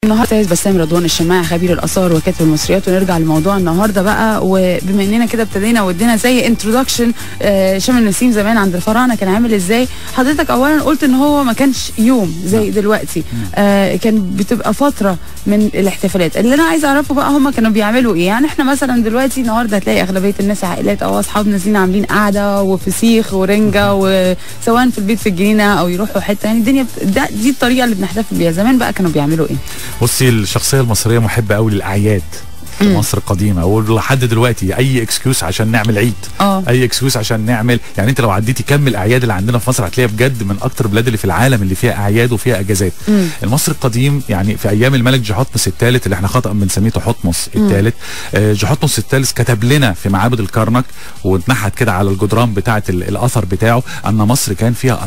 النهارده استاذ بسام رضوان الشماع خبير الاثار وكاتب المصريات ونرجع لموضوع النهارده بقى وبما اننا كده ابتدينا ودينا زي انتروداكشن آه شام النسيم زمان عند الفراعنه كان عامل ازاي حضرتك اولا قلت ان هو ما كانش يوم زي دلوقتي آه كان بتبقى فتره من الاحتفالات اللي انا عايزه اعرفه بقى هم كانوا بيعملوا ايه يعني احنا مثلا دلوقتي النهارده هتلاقي اغلبيه الناس عائلات او اصحاب نازلين عاملين قعده وفسيخ ورنجه وسواء في البيت في الجنينه او يروحوا حته يعني الدنيا بت... ده دي الطريقه اللي بنحتفل بيها زمان بقى كانوا بيعملوا ايه بصي الشخصيه المصريه محبه قوي للاعياد في مصر القديمه ولحد دلوقتي اي اكسكيوز عشان نعمل عيد اه. اي اكسكيوز عشان نعمل يعني انت لو عديتي كم الاعياد اللي عندنا في مصر هتلاقيها بجد من اكتر البلاد اللي في العالم اللي فيها اعياد وفيها اجازات المصري القديم يعني في ايام الملك جحتمس الثالث اللي احنا خطا بنسميه تحتمس الثالث آه جحتمس الثالث كتب لنا في معابد الكرنك واتنحت كده على الجدران بتاعه ال- الاثر بتاعه ان مصر كان فيها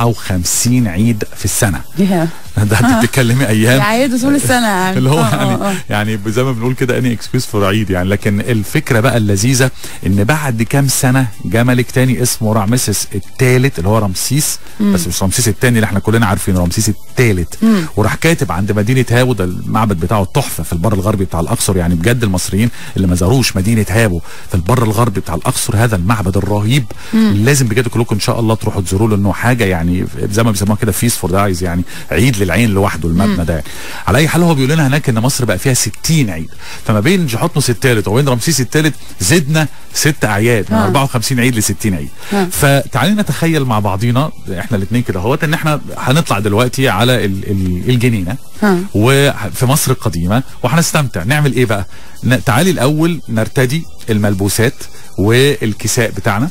54 عيد في السنه يا ده انت بتتكلمي ايام عيد طول السنه يعني اللي هو آه، يعني آه، آه. يعني زي ما بنقول كده اني اكسكيوز فور عيد يعني لكن الفكره بقى اللذيذه ان بعد كام سنه جه ملك تاني اسمه رامسس الثالث اللي هو رمسيس بس مش رمسيس الثاني اللي احنا كلنا عارفينه رمسيس الثالث وراح كاتب عند مدينه هابو ده المعبد بتاعه تحفه في البر الغربي بتاع الاقصر يعني بجد المصريين اللي ما زاروش مدينه هابو في البر الغربي بتاع الاقصر هذا المعبد الرهيب لازم بجد كلكم ان شاء الله تروحوا تزوروا له انه حاجه يعني زي ما بيسموها كده فيس فور دايز يعني عيد للعين لوحده المبنى ده يعني. على اي حال هو بيقول لنا هناك ان مصر بقى فيها 60 عيد فما بين جحتمس الثالث وبين رمسيس الثالث زدنا ست اعياد من ها. 54 عيد ل 60 عيد ها. فتعالي نتخيل مع بعضينا احنا الاثنين كده اهوت ان احنا هنطلع دلوقتي على ال- ال- الجنينه ها. وفي مصر القديمه وهنستمتع نعمل ايه بقى ن- تعالي الاول نرتدي الملبوسات والكساء بتاعنا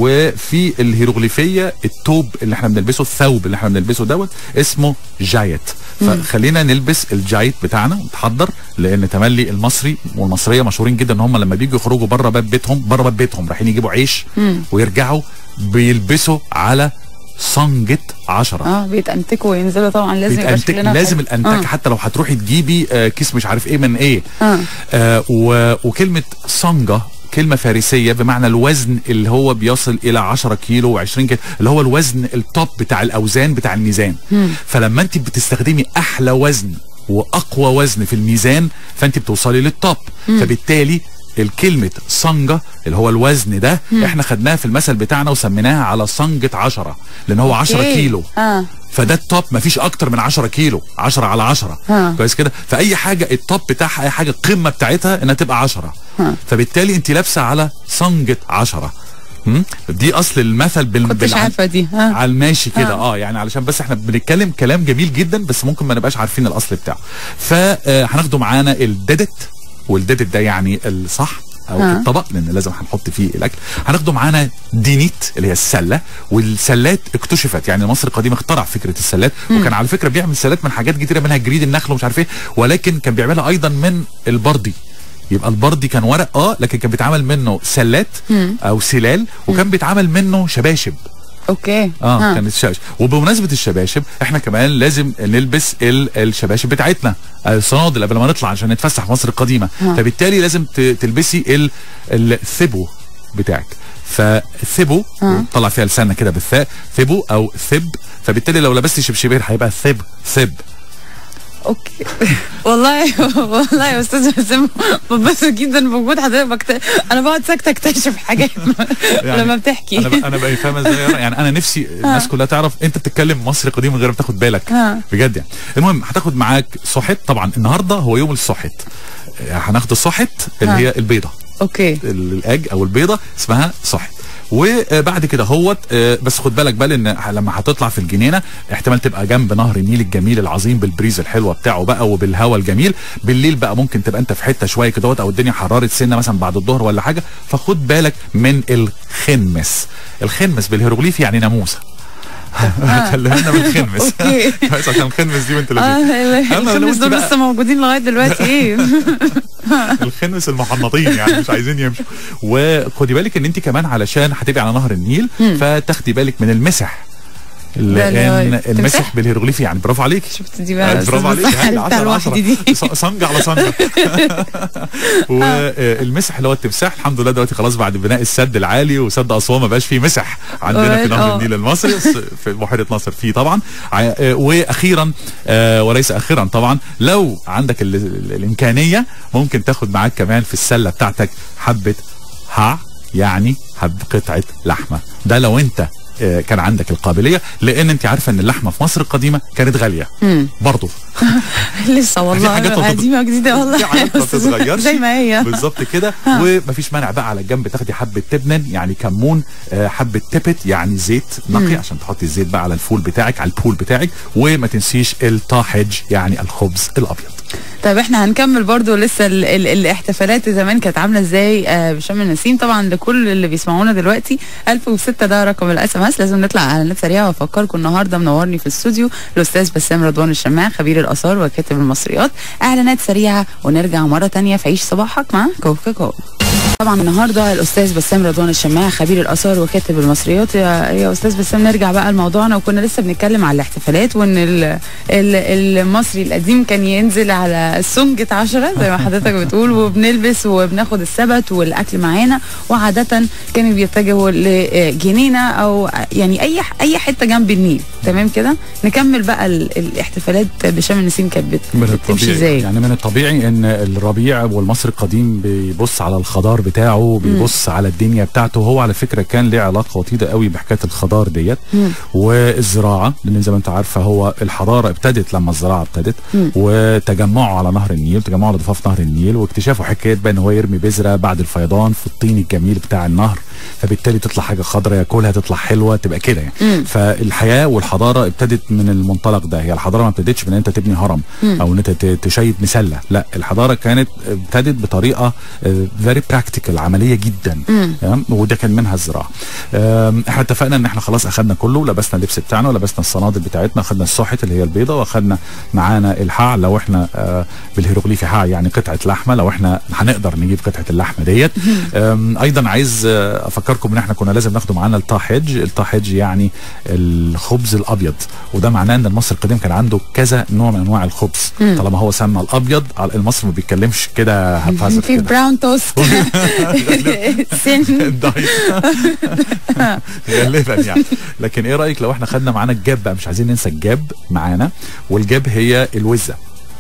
وفي الهيروغليفيه التوب اللي احنا بنلبسه الثوب اللي احنا بنلبسه دوت اسمه جايت فخلينا نلبس الجايت بتاعنا ونتحضر لان تملي المصري والمصريه مشهورين جدا ان هم لما بيجوا يخرجوا بره باب بيتهم بره باب بيتهم رايحين يجيبوا عيش ويرجعوا بيلبسوا على صنجة عشرة اه بيتأنتكوا وينزلوا طبعا لازم يبقى بيتأنتك شكلنا لازم حلو. الانتك آه. حتى لو هتروحي تجيبي آه كيس مش عارف ايه من ايه آه. آه و وكلمه صنجه كلمة فارسية بمعنى الوزن اللي هو بيصل إلى 10 كيلو و20 كيلو اللي هو الوزن التوب بتاع الأوزان بتاع الميزان فلما أنت بتستخدمي أحلى وزن وأقوى وزن في الميزان فأنت بتوصلي للتوب فبالتالي الكلمة صنجة اللي هو الوزن ده احنا خدناها في المثل بتاعنا وسميناها على صنجة عشرة لأن هو 10 أوكي. كيلو اه فده التوب مفيش اكتر من 10 كيلو 10 على 10 ها. كويس كده فاي حاجه التوب بتاعها اي حاجه القمه بتاعتها انها تبقى 10 ها. فبالتالي انت لابسه على صنجه 10 هم؟ دي اصل المثل بال كنتش بالع- عارفه دي ها على الماشي كده آه. اه يعني علشان بس احنا بنتكلم كلام جميل جدا بس ممكن ما نبقاش عارفين الاصل بتاعه فهناخده معانا الديدت والديدت ده يعني الصح او ها. الطبق لان لازم هنحط فيه الاكل هناخده معانا دينيت اللي هي السله والسلات اكتشفت يعني مصر القديمه اخترع فكره السلات وكان على فكره بيعمل سلات من حاجات كتيره منها جريد النخل ومش عارف ايه ولكن كان بيعملها ايضا من البردي يبقى البردي كان ورق اه لكن كان بيتعمل منه سلات او سلال وكان بيتعمل منه شباشب اوكي اه ها. كانت الشباشب وبمناسبه الشباشب احنا كمان لازم نلبس ال- الشباشب بتاعتنا الصنادل قبل ما نطلع عشان نتفسح في مصر القديمه ها. فبالتالي لازم ت- تلبسي ال- الثبو بتاعك فثبو ها. طلع فيها لساننا كده بالثاء ثبو او ثب فبالتالي لو لبستي شبشبير هيبقى ثب ثب اوكي والله والله يا استاذ حسام ببسط جدا بوجود حضرتك بكت... انا بقعد ساكته اكتشف حاجات يعني لما بتحكي انا ب... انا بقى فاهمه ازاي يا رنا؟ يعني انا نفسي الناس كلها تعرف انت بتتكلم مصري قديم من غير ما تاخد بالك ها. بجد يعني المهم هتاخد معاك صحت طبعا النهارده هو يوم الصحت آه، هناخد الصحت اللي ها. هي البيضه اوكي ال- الاج او البيضه اسمها صحت وبعد كده هوت آه، بس خد بالك بقى لان ه- لما هتطلع في الجنينه احتمال تبقى جنب نهر النيل الجميل العظيم بالبريز الحلوه بتاعه بقى وبالهواء الجميل بالليل بقى ممكن تبقى انت في حته شويه كده او الدنيا حراره سنه مثلا بعد الظهر ولا حاجه فخد بالك من الخنمس الخنمس بالهيروغليفي يعني ناموسه كلمنا بالخنمس أوكي. بس عشان الخنمس دي وانت اه لذيذ أما لو الخمس أنت دول بقى- لسه موجودين لغايه دلوقتي ايه الخنس المحنطين يعني مش عايزين يمشوا وخدي بالك ان انت كمان علشان هتبقي على نهر النيل فتاخدي بالك من المسح ده اللي هو لان التمساح؟ المسح بالهيروغليفي يعني برافو عليك شفت دي بقى برافو عليك عرفتها هاي 10 لوحدي دي 10 صنج على صنج والمسح اللي هو التمساح الحمد لله دلوقتي خلاص بعد بناء السد العالي وسد اسوان ما بقاش فيه مسح عندنا في آه. نهر النيل المصري بس في بحيره ناصر فيه طبعا ع- آه، واخيرا آه، وليس اخيرا طبعا لو عندك ال- ال- الامكانيه ممكن تاخد معاك كمان في السله بتاعتك حبه ها يعني حب قطعه لحمه ده لو انت آه، كان عندك القابليه لان انت عارفه ان اللحمه في مصر القديمه كانت غاليه برضه لسه والله حاجات ما بتت- قديمه جديده والله في حاجات ما بتتغيرش. زي ما هي بالظبط كده ومفيش مانع بقى على الجنب تاخدي حبه تبنن يعني كمون آه، حبه تبت يعني زيت نقي عشان تحطي الزيت بقى على الفول بتاعك على البول بتاعك وما تنسيش الطاحج يعني الخبز الابيض طيب احنا هنكمل برضو لسه ال ال الاحتفالات زمان كانت عامله ازاي آه بشم النسيم طبعا لكل اللي بيسمعونا دلوقتي 1006 ده رقم الاس ام اس لازم نطلع اعلانات سريعه وافكركم النهارده منورني في الاستوديو الاستاذ بسام رضوان الشماع خبير الاثار وكاتب المصريات اعلانات سريعه ونرجع مره تانية في عيش صباحك مع كوكا كولا طبعا النهارده الاستاذ بسام رضوان الشماع خبير الاثار وكاتب المصريات يا, يا استاذ بسام نرجع بقى لموضوعنا وكنا لسه بنتكلم على الاحتفالات وان ال ال المصري القديم كان ينزل على سنجة عشرة زي ما حضرتك بتقول وبنلبس وبناخد السبت والاكل معانا وعاده كانوا بيتجهوا لجنينه او يعني اي اي حته جنب النيل تمام كده نكمل بقى ال- الاحتفالات بشم النسيم كانت بت- بتمشي ازاي يعني من الطبيعي ان الربيع والمصري القديم بيبص على الخضار بتاعه بيبص على الدنيا بتاعته هو على فكره كان ليه علاقه وطيده قوي بحكايه الخضار ديت مم. والزراعه لان زي ما انت عارفه هو الحضاره ابتدت لما الزراعه ابتدت مم. وتجمعوا على نهر النيل تجمعوا على ضفاف نهر النيل واكتشافوا حكايه بقى ان هو يرمي بذره بعد الفيضان في الطين الجميل بتاع النهر فبالتالي تطلع حاجه خضراء ياكلها تطلع حلوه تبقى كده يعني مم. فالحياه والحضاره ابتدت من المنطلق ده هي الحضاره ما ابتدتش بان انت تبني هرم مم. او ان انت ت- تشيد مسله لا الحضاره كانت ابتدت بطريقه فيري براكتيكال عمليه جدا مم. تمام وده كان منها الزراعه آم، احنا اتفقنا ان احنا خلاص اخدنا كله لبسنا اللبس بتاعنا ولبسنا الصنادل بتاعتنا اخدنا السحت اللي هي البيضه واخدنا معانا الحاع لو احنا آه، بالهيروغليفي حاع يعني قطعه لحمه لو احنا هنقدر نجيب قطعه اللحمه ديت آم، ايضا عايز آه، افكركم ان احنا كنا لازم ناخده معانا الطاحج الطاحج يعني الخبز الابيض وده معناه ان المصري القديم كان عنده كذا نوع من انواع الخبز مم. طالما هو سمى الابيض على- المصري ما بيتكلمش كده هبهزر في كده براون توست سن الدايت غالبا يعني لكن ايه رايك لو احنا خدنا معانا الجاب بقى مش عايزين ننسى الجاب معانا والجاب هي الوزه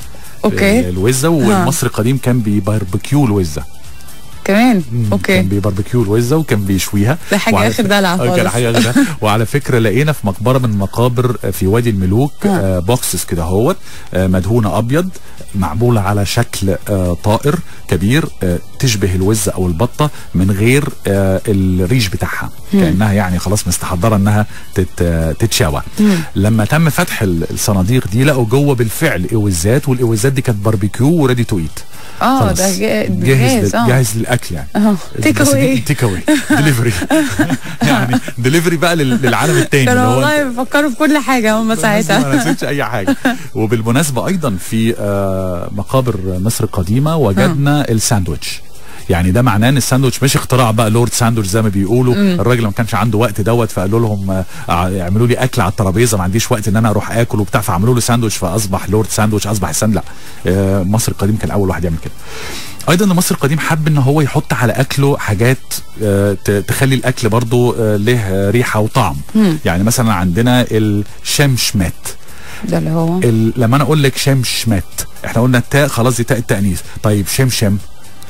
اوكي الوزه والمصري القديم كان بيباربكيو الوزه كمان كان اوكي بيباربكيو الوزه وكان بيشويها ده حاجه وعلى اخر فك- دلع آه، كان خالص حاجه غدا وعلى فكره لقينا في مقبره من مقابر في وادي الملوك آه. آه بوكسز كده اهوت آه مدهونه ابيض معموله على شكل آه طائر كبير آه تشبه الوزه او البطه من غير آه الريش بتاعها مم. كانها يعني خلاص مستحضره انها تت آه، تتشوى مم. لما تم فتح ال- الصناديق دي لقوا جوه بالفعل اوزات والاوزات دي كانت باربيكيو وريدي تو ايت اه خلاص. ده جا- جاهز جاهز لل- اه جاهز للاكل يعني اه تيك بس دي اواي تيك اواي دليفري يعني دليفري بقى لل- للعالم التاني كانوا اللي هو والله بيفكروا في كل حاجه هم ما ساعتها نسيتش اي حاجه وبالمناسبه ايضا في آه، مقابر مصر القديمه وجدنا الساندوتش يعني ده معناه ان الساندوتش مش اختراع بقى لورد ساندوتش زي ما بيقولوا مم. الراجل ما كانش عنده وقت دوت فقالوا لهم آه، ع- اعملوا لي اكل على الترابيزه ما عنديش وقت ان انا اروح اكل وبتاع فعملوا له ساندوتش فاصبح لورد ساندوتش اصبح الساند لا آه، مصر القديم كان اول واحد يعمل كده ايضا مصر القديم حب ان هو يحط على اكله حاجات آه، ت- تخلي الاكل برضه آه، له ريحه وطعم مم. يعني مثلا عندنا الشمشمت ده اللي هو ال... لما انا اقول لك شمشمت احنا قلنا التاء خلاص دي تاء التانيث طيب شمشم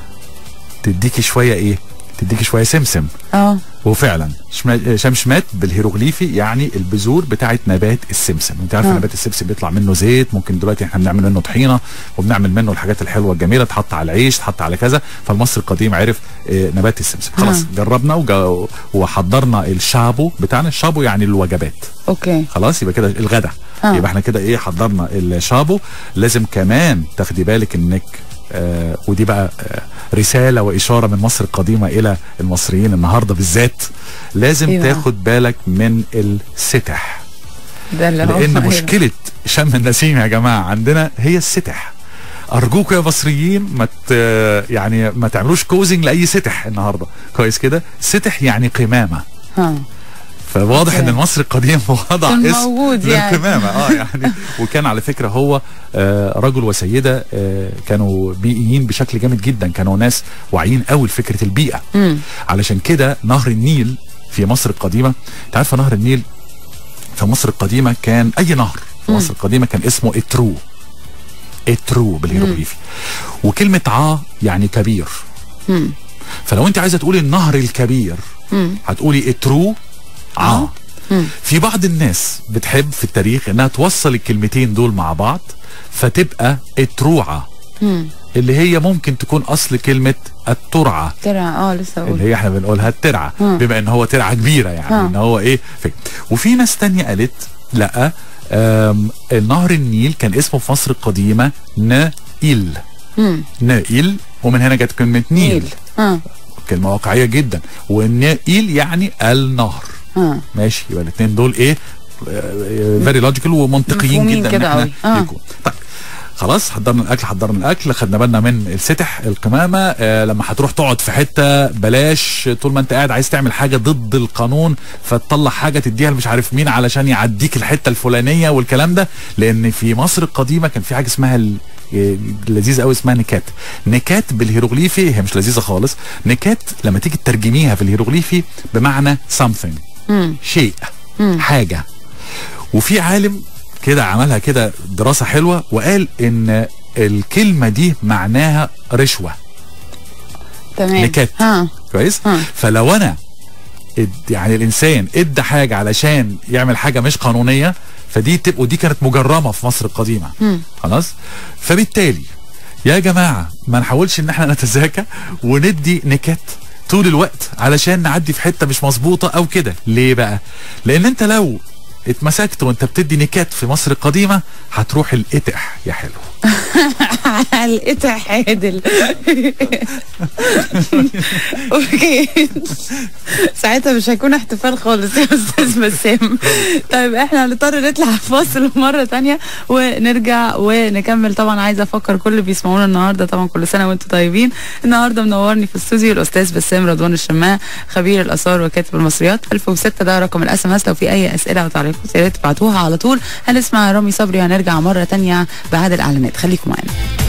تديكي شويه ايه تديكي شويه سمسم اه وفعلا شم- شمشمات بالهيروغليفي يعني البذور بتاعه نبات السمسم انت عارف آه. نبات السمسم بيطلع منه زيت ممكن دلوقتي احنا بنعمل منه طحينه وبنعمل منه الحاجات الحلوه الجميله تحط على العيش تحط على كذا فالمصري القديم عرف اه نبات السمسم خلاص آه. جربنا وجا وحضرنا الشابو بتاعنا الشابو يعني الوجبات اوكي خلاص يبقى كده الغدا آه. يبقى احنا كده ايه حضرنا الشابو لازم كمان تاخدي بالك انك آه ودي بقى آه رساله واشاره من مصر القديمه الى المصريين النهارده بالذات لازم إيه بقى؟ تاخد بالك من الستح ده اللي هو لان أيوة. مشكله شم النسيم يا جماعه عندنا هي الستح ارجوكم يا مصريين ما ت... يعني ما تعملوش كوزنج لاي ستح النهارده كويس كده ستح يعني قمامه ها فواضح أوكي. ان المصري القديم وضع كان اسم موجود يعني. للقمامه اه يعني وكان على فكره هو آه رجل وسيده آه كانوا بيئيين بشكل جامد جدا كانوا ناس واعيين قوي لفكره البيئه مم. علشان كده نهر النيل في مصر القديمه انت عارفه نهر النيل في مصر القديمه كان اي نهر في مصر القديمه كان اسمه اترو اترو بالهيروغليفي وكلمه عا يعني كبير مم. فلو انت عايزه تقولي النهر الكبير مم. هتقولي اترو ع آه. مم. في بعض الناس بتحب في التاريخ انها توصل الكلمتين دول مع بعض فتبقى اتروعه مم. اللي هي ممكن تكون اصل كلمه الترعه ترى اه لسه اللي اقول هي احنا بنقولها الترعه مم. بما ان هو ترعه كبيره يعني آه. ان هو ايه فك. وفي ناس تانية قالت لا آم، النهر النيل كان اسمه في مصر القديمه نيل مم. نيل ومن هنا جت كلمه نيل, نيل اه كلمه واقعيه جدا والنيل يعني النهر اه ماشي يبقى الاثنين دول ايه فيري لوجيكال ومنطقيين مفهومين جدا كده ان أوي. احنا آه. يكون طيب خلاص حضرنا الاكل حضرنا الاكل خدنا بالنا من الستح القمامه آه لما هتروح تقعد في حته بلاش طول ما انت قاعد عايز تعمل حاجه ضد القانون فتطلع حاجه تديها مش عارف مين علشان يعديك الحته الفلانيه والكلام ده لان في مصر القديمه كان في حاجه اسمها ال- آه، لذيذه قوي اسمها نكات نكات بالهيروغليفي هي مش لذيذه خالص نكات لما تيجي تترجميها في الهيروغليفي بمعنى something مم. شيء حاجه وفي عالم كده عملها كده دراسه حلوه وقال ان الكلمه دي معناها رشوه تمام نكات. ها كويس ها. فلو انا اد يعني الانسان ادى حاجه علشان يعمل حاجه مش قانونيه فدي تبقى ودي كانت مجرمه في مصر القديمه مم. خلاص فبالتالي يا جماعه ما نحاولش ان احنا نتزاكى وندي نكات طول الوقت علشان نعدي في حته مش مظبوطه او كده ليه بقى لان انت لو اتمسكت وانت بتدي نكات في مصر القديمه هتروح القتح يا حلو القطع عادل اوكي ساعتها مش هيكون احتفال خالص يا استاذ بسام طيب احنا هنضطر نطلع فاصل مره تانية ونرجع ونكمل طبعا عايزه افكر كل اللي بيسمعونا النهارده طبعا كل سنه وانتم طيبين النهارده منورني في الاستوديو الاستاذ بسام رضوان الشماع خبير الاثار وكاتب المصريات 1006 ده رقم الاس ام اس لو في اي اسئله او تعليقات يا ريت تبعتوها على طول هنسمع رامي صبري هنرجع مره تانية بعد الاعلانات خليكم معانا